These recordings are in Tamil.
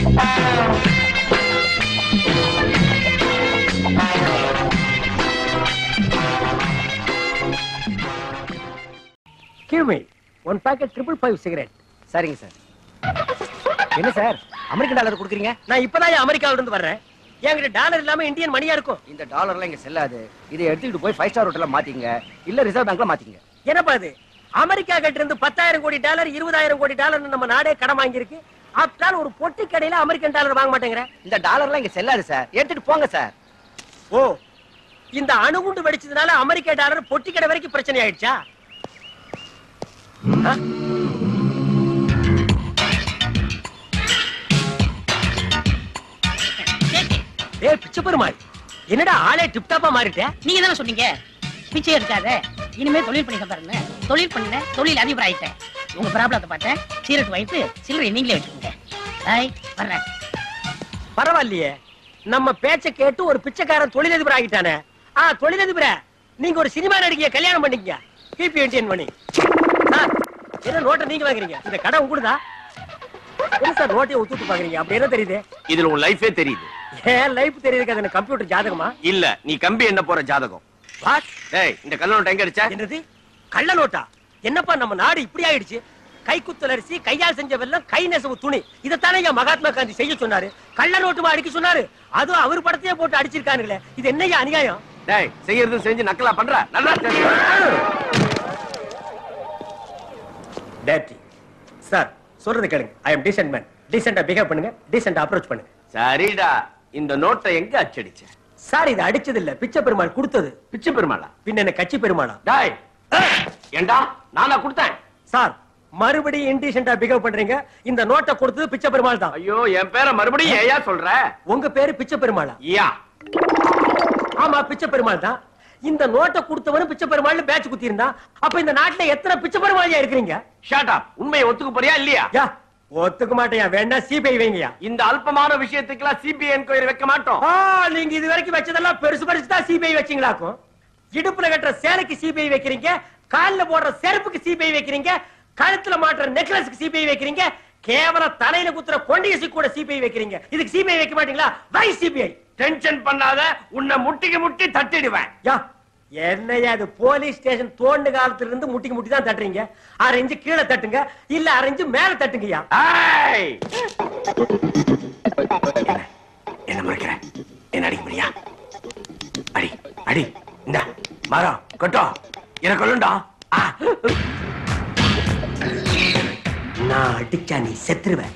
Give me one packet triple five cigarette சரிங்க சார் என்ன சார் அமெரிக்கன் டாலர் கொடுக்குறீங்க நான் இப்பதான் அமெரிக்காவில இருந்து வர்றேன் என்கிட்ட டாலர் இல்லாம இந்தியன் மணியா இருக்கும் இந்த டாலர்லாம் இங்க செல்லாது இதை எடுத்துக்கிட்டு போய் ஃபைவ் ஸ்டார் ஹோட்டல்ல மாத்திங்க இல்ல ரிசர்வ் பேங்க்ல மாத்திங்க என்னப்பா இது அமெரிக்கா கிட்ட இருந்து பத்தாயிரம் கோடி டாலர் இருபதாயிரம் கோடி டாலர் நம்ம நாடே கடன் வாங்கியிருக்கு ஆப்டால் ஒரு பொட்டி கடையில அமெரிக்கன் டாலர் வாங்க மாட்டேங்கிற இந்த டாலர்லாம் இங்க செல்லாது சார் எடுத்துட்டு போங்க சார் ஓ இந்த அணுகுண்டு வெடிச்சதுனால அமெரிக்க டாலர் பொட்டி கடை வரைக்கும் பிரச்சனை ஆயிடுச்சா ஆ? டேய் பிச்சை பெருமாள் என்னடா ஆளே டிப் டாப்பா மாறிட்ட நீங்க தானே சொன்னீங்க பிச்சை எடுக்காத இனிமே தொழில் பண்ணி பாருங்க தொழில் பண்ண தொழில் அதிபர் ஆயிட்டேன் உங்க ப்ராப்ளத்தை பார்த்தேன் சீரட் வைத்து சில்லறை நீங்களே வச்சுக்கோங்க ஹாய் வர்றேன் பரவாயில்லையே நம்ம பேச்ச கேட்டு ஒரு பிச்சைக்காரன் தொழிலதிபர் ஆகிட்டானே ஆ தொழிலதிபர நீங்க ஒரு சினிமா நடிகைய கல்யாணம் பண்ணிக்கங்க பிபி என்டிஎன் பண்ணி சார் என்ன நோட்டை நீங்க வாங்குறீங்க இந்த கடை உங்களுதா என்ன சார் நோட்டையை ஒத்துட்டு பாக்குறீங்க அப்படி என்ன தெரியுது இதுல உன் லைஃபே தெரியுது ஏன் லைஃப் தெரியுது அது கம்ப்யூட்டர் ஜாதகமா இல்ல நீ கம்பி என்ன போற ஜாதகம் வாட் டேய் இந்த கல்லூரி எங்க அடிச்ச என்னது கள்ள நோட்டா என்னப்பா நம்ம நாடு இப்படி ஆயிடுச்சு கைக்குத்தல் அரிசி கையால் செஞ்ச வெல்லம் கை நெசவு துணி இதைத்தானே ஐயா மகாத்மா காந்தி செய்ய சொன்னாரு கள்ள நோட்டுமா அடிக்க சொன்னாரு அதுவும் அவர் படத்தையே போட்டு அடிச்சிருக்கானுங்களே இது என்னய்யா அநியாயம் டேய் செய்யறது செஞ்சு நக்கலா பண்ற நல்லா டேட்டி சார் சொல்றது கேளுங்க ஐ அம் டீசென்ட் மேன் டீசெண்டா பிஹேவ் பண்ணுங்க டீசெண்டா அப்ரோச் பண்ணுங்க சரிடா இந்த நோட்டை எங்க அச்சடிச்ச சார் இது அடிச்சது இல்ல பிச்சை பெருமாள் கொடுத்தது பிச்சு பெருமாளா பின்ன என்ன கட்சி பெருமாளா டேய் ஏண்டா நானா கொடுத்தேன் சார் மறுபடியும் இன்டீசெண்டா பிஹேவ் பண்றீங்க இந்த நோட்டை கொடுத்தது பிச்சை பெருமாள் தான் ஐயோ என் பேரை மறுபடியும் ஏயா சொல்ற உங்க பேரு பிச்சை பெருமாளா யா ஆமா பிச்சை பெருமாள் தான் இந்த நோட்டை கொடுத்தவனும் பிச்சை பெருமாள் பேட்ச் குத்தி இருந்தா அப்ப இந்த நாட்டுல எத்தனை பிச்சை பெருமாளியா இருக்கிறீங்க ஷட் அப் உண்மையை ஒத்துக்க போறியா இல்லையா யா ஒத்துக்க மாட்டேயா வேணா சிபிஐ வைங்கயா இந்த அல்பமான விஷயத்துக்கெல்லாம் சிபிஐ என்கொயரி வைக்க மாட்டோம் ஆ, நீங்க இது வரைக்கும் வச்சதெல்லாம் பெருசு பெருசு தான் சிபிஐ வச்சீங்களாக்கும் இடுப்புல கட்டுற சேலைக்கு சிபிஐ வைக்கிறீங்க கால்ல போடுற செருப்புக்கு சிபிஐ வைக்கிறீங்க கழுத்துல மாட்டுற நெக்லஸ்க்கு சிபிஐ வைக்கிறீங்க கேவல தலையில குத்துற கொண்டியசி கூட சிபிஐ வைக்கிறீங்க இதுக்கு சிபிஐ வைக்க மாட்டீங்களா வை சிபிஐ டென்ஷன் பண்ணாத உன்னை முட்டிக்கு முட்டி தட்டிடுவேன் யா என்னையா அது போலீஸ் ஸ்டேஷன் தோண்டு காலத்துல இருந்து முட்டிக்கு முட்டி தான் தட்டுறீங்க அரை இன்ச்சு கீழே தட்டுங்க இல்ல அரை இன்ச்சு மேல தட்டுங்கய்யா ஏய்! என்ன? என்ன முறைக்கிற என்ன அடிக்க முடியா அடி அடி இந்த மரம் கொட்டோ எனக்கு கொள்ளுண்டா ஆ. நான் அடிச்சா நீ செத்துருவ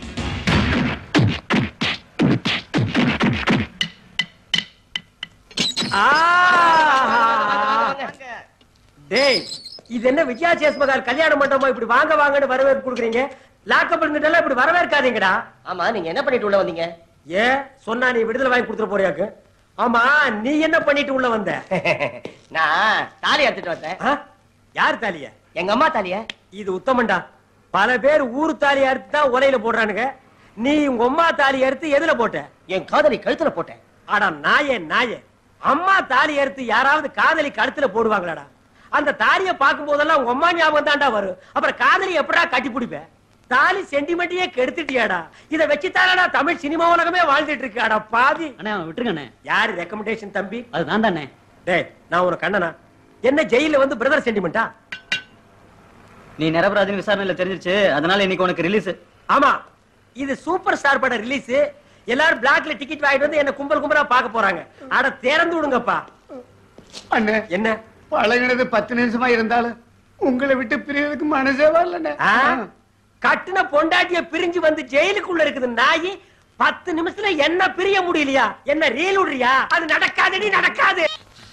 டேய் இது என்ன விஜயா சேஸ்மகார் கல்யாண மண்டபமா இப்படி வாங்க வாங்கன்னு வரவேற்பு கொடுக்குறீங்க லாக்கப் இருந்துட்டெல்லாம் இப்படி வரவேற்காதீங்கடா ஆமா நீங்க என்ன பண்ணிட்டு உள்ள வந்தீங்க ஏன் சொன்னா நீ விடுதலை வாங்கி கொடுத்துட போறியாக்கு ஆமா நீ என்ன பண்ணிட்டு உள்ள வந்த நான் தாலி எடுத்துட்டு வந்தேன் ஆ? யார் தாலிய எங்க அம்மா தாலிய இது உத்தமண்டா பல பேர் ஊரு தாலி அறுத்து தான் உலையில போடுறானுங்க நீ உங்க அம்மா தாலி அறுத்து எதுல போட்ட என் காதலி கழுத்துல போட்டேன் அடா நாயே நாயே அம்மா தாலி அறுத்து யாராவது காதலி கழுத்துல போடுவாங்களாடா அந்த தாலிய பார்க்கும் போதெல்லாம் உங்க அம்மா ஞாபகம் தான்டா வரும் அப்புறம் காதலி எப்படா கட்டி பிடிப்ப தாலி சென்டிமெண்ட்டையே கெடுத்துட்டியாடா இத வச்சுதானடா தமிழ் சினிமா உலகமே வாழ்ந்துட்டு இருக்கு அடா பாவி அண்ணே அவன் விட்டுருங்க அண்ணே யாரு ரெக்கமெண்டேஷன் தம்பி அது நான் தானே டேய் நான் உனக்கு அண்ணனா என்ன ஜெயில வந்து பிரதர் சென்டிமெண்டா நீ நிரபராதின்னு விசாரணையில தெரிஞ்சிருச்சு அதனால இன்னைக்கு உனக்கு ரிலீஸ் ஆமா இது சூப்பர் ஸ்டார் பட ரிலீஸ் எல்லாரும் பிளாக்ல டிக்கெட் வாங்கிட்டு வந்து என்ன கும்பல் கும்பலா பார்க்க போறாங்க அட திறந்து விடுங்கப்பா அண்ணே என்ன பழகினது பத்து நிமிஷமா இருந்தாலும் உங்களை விட்டு பிரியறதுக்கு மனசே வரலண்ணே ஆ? கட்டுன பொண்டாட்டிய பிரிஞ்சு வந்து ஜெயிலுக்குள்ள இருக்குது நாயி பத்து நிமிஷத்துல என்ன பிரிய முடியலையா என்ன ரீல் விடுறியா அது நடக்காதடி நடக்காது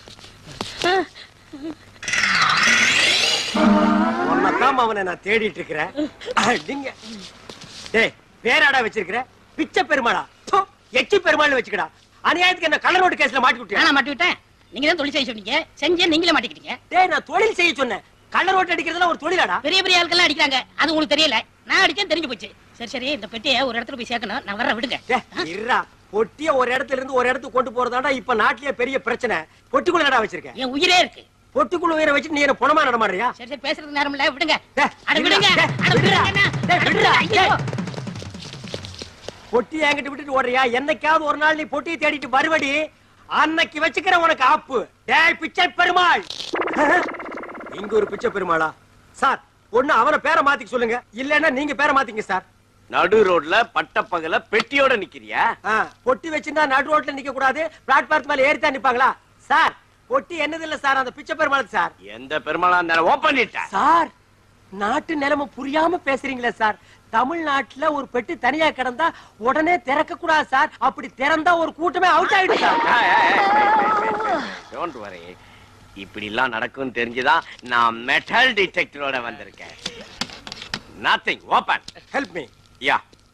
உன்னதான் அவனை நான் தேடிட்டு இருக்கிறேன் அடிங்க. டேய் பேராடா வச்சிருக்கிற பிச்சை பெருமாளா தோ, எச்சி பெருமாள் வச்சுக்கடா அநியாயத்துக்கு என்ன கள்ள நோட்டு கேஸ்ல மாட்டி விட்டியா நானா மாட்டி விட்டேன் நீங்க தான் தொழில் செய்ய சொன்னீங்க செஞ்சே நீங்களே மாட்டிக்கிட்டீங்க டேய் நான் தொழில் செய்ய சொன்னேன் கள்ள நோட்டு அடிக்கிறதுலாம் ஒரு தொழிலாடா பெரிய பெரிய ஆட்கள்லாம் அடிக்கிறாங்க அது உங்களுக்கு தெரியல நான் அடிச்சேன் தெரிஞ்சு போச்சு சரி சரி இந்த பெட்டியை ஒரு இடத்துல போய் சேர்க்கணும் நான் வர்றேன் விடுங்க டேய், இருடா பொட்டிய ஒரு இடத்துல இருந்து ஒரு இடத்துக்கு கொண்டு போறதாடா இப்ப நாட்டிலேயே பெரிய பிரச்சனை பொட்டிக்குள்ள என்னடா வச்சிருக்கேன் என் உயிரே இருக்கு பொட்டிக்குள்ள உயிரை வச்சு நீ என்ன புணமா நடமாடுறியா சரி சரி பேசுறது நேரம் இல்ல விடுங்க டேய், அட விடுடா, விடுங்க டேய், அட விடுடா, விடுங்க டேய், விடுடா, ஐயோ. பொட்டி என்கிட்ட விட்டுட்டு ஓடுறியா என்னைக்காவது ஒரு நாள் நீ பொட்டியை தேடிட்டு வருவடி அன்னைக்கு வச்சுக்கிற உனக்கு ஆப்பு டேய் பிச்சை பெருமாள் இங்க ஒரு பிச்சை பெருமாளா சார் ஒண்ணு அவன பேரை மாத்திக்க சொல்லுங்க இல்லன்னா நீங்க பேரை மாத்திங்க சார் நடு ரோட்ல பட்டப்பகல பெட்டியோட நிக்கிறியா ஆ, பொட்டி வச்சிருந்தா நடு ரோட்ல நிக்க கூடாது பிளாட்பார்க் மேல ஏறித்தான் நிப்பாங்களா சார் பொட்டி என்னது இல்ல சார் அந்த பிச்சை பெருமாள் சார் எந்த பெருமாளா இருந்தாலும் ஓப்பன் பண்ணிட்ட சார் நாட்டு நிலைமை புரியாம பேசுறீங்களே சார் தமிழ்நாட்டுல ஒரு பெட்டி தனியா கிடந்தா உடனே திறக்க கூடாது சார் அப்படி திறந்தா ஒரு கூட்டமே அவுட் ஆயிடும் சார் டோன்ட் வரி இப்படி எல்லாம் நடக்கும் தெரிஞ்சுதான் நான் மெட்டல் டிடெக்டரோட வந்திருக்கேன் நத்திங் ஓபன் ஹெல்ப் மீ யா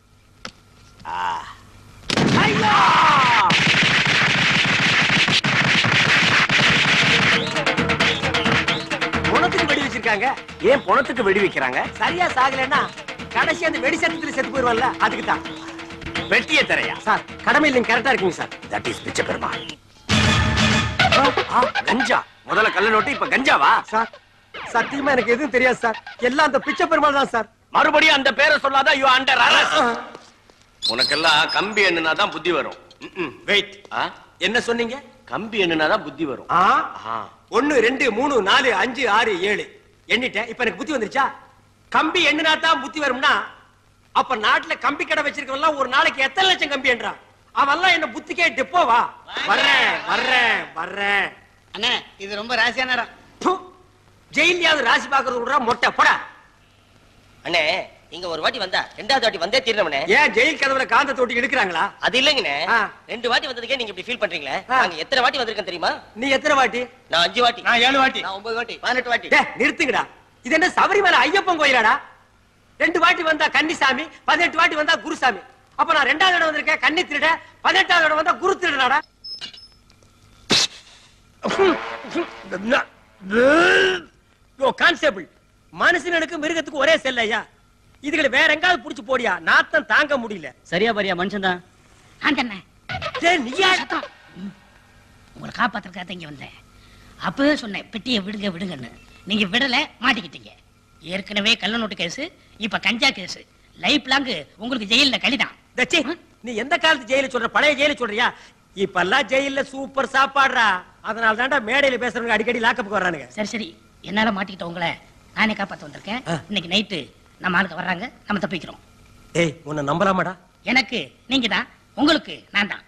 ஐயோ உனத்துக்கு வெடி வச்சிருக்காங்க ஏன் பணத்துக்கு வெடி வைக்கிறாங்க சரியா சாகலைன்னா கடைசி அந்த வெடி சத்தத்துல செத்து போயிருவல்ல அதுக்கு தான் வெட்டிய தரையா சார் கடமை இல்லைங்க கரெக்டா இருக்குங்க சார் தட் இஸ் பிச்சை பெருமாள் ஆ, கஞ்சா முதல்ல கள்ள நோட்டு இப்ப கஞ்சாவா சார் சத்தியமா எனக்கு எதுவும் தெரியாது சார் எல்லாம் அந்த பிச்சை பெருமாள் தான் சார் மறுபடியும் அந்த பேரை சொல்லாதான் யூ அண்டர் அரஸ்ட் உனக்கெல்லாம் கம்பி எண்ணுனா தான் புத்தி வரும் வெயிட் ஆ? என்ன சொன்னீங்க கம்பி எண்ணுனா தான் புத்தி வரும் ஆ ஆ. ஒன்னு ரெண்டு மூணு நாலு அஞ்சு ஆறு ஏழு எண்ணிட்டேன் இப்ப எனக்கு புத்தி வந்துருச்சா கம்பி எண்ணினா தான் புத்தி வரும்னா அப்ப நாட்டுல கம்பி கடை வச்சிருக்கவன் ஒரு நாளைக்கு எத்தனை லட்சம் கம்பி என்றான் அவன்லாம் என்ன புத்திக்கே டிப்போவா வர்றேன் வர்றேன் வர்றேன் அண்ணே இது ரொம்ப ராசியான இடம் ப்பு. ஜெயிலியாவது ராசி பாக்குறது விடுறா மொட்டை போடா அண்ணே இங்க ஒரு வாட்டி வந்தா ரெண்டாவது வாட்டி வந்தே தீர்ணவனே ஏன் ஜெயில் கதவுல காந்த தொட்டி எடுக்கிறாங்களா அது இல்லைங்கண்ணே ஆ. ரெண்டு வாட்டி வந்ததுக்கே நீங்க இப்படி ஃபீல் பண்றீங்களே ஆ. நாங்க எத்தனை வாட்டி வந்திருக்கேன் தெரியுமா நீ எத்தனை வாட்டி நான் அஞ்சு வாட்டி நான் ஏழு வாட்டி நான் ஒன்பது வாட்டி பதினெட்டு வாட்டி டே நிறுத்துங்கடா இது என்ன சபரிமலை ஐயப்பன் கோயிலாடா ரெண்டு வாட்டி வந்தா கன்னிசாமி பதினெட்டு வாட்டி வந்தா குருசாமி அப்ப நான் ரெண்டாவது இடம் வந்திருக்கேன் கன்னி திருட பதினெட்டாவது இடம் வந்தா குரு திருடனாடா யோ கான்ஸ்டபிள் மனுஷனுக்கு மிருகத்துக்கு ஒரே செல்லையா இதுகளை வேற எங்காவது புடிச்சு போடியா நாத்தம் தாங்க முடியல சரியா பரியா மனுஷன் தான் நான் தானே டேய், நீயா சத்தம். ம். உங்களை காப்பாத்துறதுக்காக இங்க வந்தேன் அப்பவே சொன்னேன் பெட்டியை விடுங்க விடுங்கன்னு நீங்க விடல மாட்டிக்கிட்டீங்க ஏற்கனவே கள்ள நோட்டு கேஸ் இப்ப கஞ்சா கேஸ் லைஃப் லாங் உங்களுக்கு ஜெயில்ல கழிதான் தச்சி நீ எந்த காலத்து ஜெயில சொல்ற பழைய ஜெயில சொல்றியா இப்பெல்லாம் ஜெயில்ல சூப்பர் சாப்பாடுறா அதனால தான்டா மேடையில பேசுறவங்க அடிக்கடி லாக்கப்புக்கு வர்றானுங்க சரி சரி என்னால மாட்டிக்கிட்ட உங்களை நானே காப்பாத்த வந்திருக்கேன் ஆ. இன்னைக்கு நைட்டு நம்ம ஆளுக்கு வர்றாங்க நம்ம தப்பிக்கிறோம் ஏய் உன்னை நம்பலாமாடா எனக்கு நீங்க தான் உங்களுக்கு நான் தான்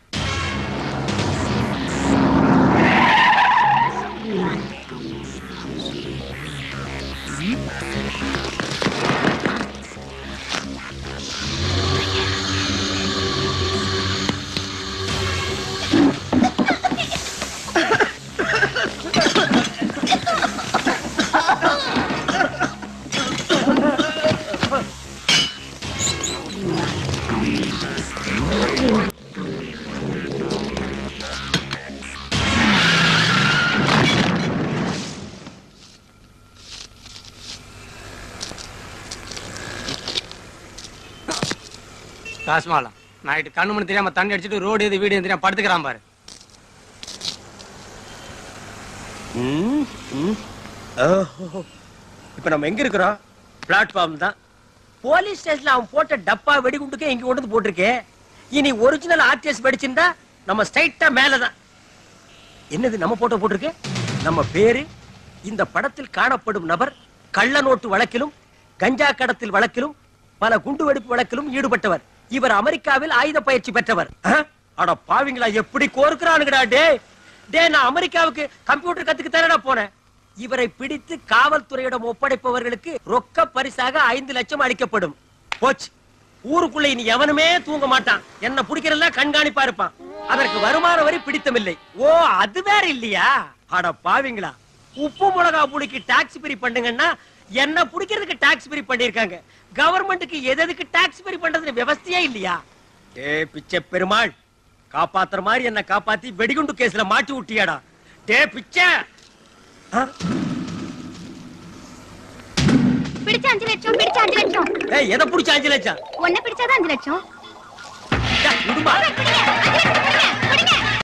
காசுமாலா நைட்டு கண்ணு மணி தெரியாம தண்ணி அடிச்சிட்டு ரோடு எது வீடு எது தெரியாம படுத்துக்கிறான் பாரு இப்ப நம்ம எங்க இருக்கிறோம் பிளாட்ஃபார்ம் தான் போலீஸ் ஸ்டேஷன்ல அவன் போட்ட டப்பா வெடிகுண்டுக்கே இங்க கொண்டு வந்து போட்டிருக்கே இனி ஒரிஜினல் ஆர்டிஎஸ் படிச்சிருந்தா நம்ம ஸ்ட்ரைட்டா மேலதான் என்னது நம்ம போட்டோ போட்டிருக்கு நம்ம பேரு இந்த படத்தில் காணப்படும் நபர் கள்ள நோட்டு வழக்கிலும் கஞ்சா கடத்தல் வழக்கிலும் பல குண்டுவெடிப்பு வழக்கிலும் ஈடுபட்டவர் இவர் அமெரிக்காவில் ஆயுத பயிற்சி பெற்றவர் அஹ்? அட பாவிங்களா எப்படி கோருக்கிறானுங்கடா டே டே நான் அமெரிக்காவுக்கு கம்ப்யூட்டர் கத்துக்கு தானடா போனேன் இவரை பிடித்து காவல்துறையிடம் ஒப்படைப்பவர்களுக்கு ரொக்க பரிசாக ஐந்து லட்சம் அளிக்கப்படும் போச்சு ஊருக்குள்ள இனி எவனுமே தூங்க மாட்டான் என்ன பிடிக்கிறதுல கண்காணிப்பா இருப்பான் அதற்கு வருமான வரி பிடித்தமில்லை ஓ அது வேற இல்லையா அட பாவிங்களா உப்பு மிளகா புடிக்கு டாக்ஸ் பிரி பண்ணுங்கன்னா என்ன பிடிக்கிறதுக்கு டாக்ஸ் பிரி பண்ணிருக்காங்க கவர்மெண்ட்டுக்கு எது எதுக்கு டாக்ஸ் பிரி பண்றதுன்னு விவஸ்தையே இல்லையா ஏ பிச்சை பெருமாள் காப்பாத்துற மாதிரி என்ன காப்பாத்தி வெடிகுண்டு கேஸ்ல மாட்டி விட்டியாடா டே பிச்சை ஆ? பிடிச்ச அஞ்சு லட்சம் பிடிச்ச அஞ்சு லட்சம் ஏய் எதை புடிச்ச அஞ்சு லட்சம் ஒன்ன பிடிச்சாதான் அஞ்சு லட்சம் டா, விடுமா பிடிங்க, அஞ்சு லட்சம்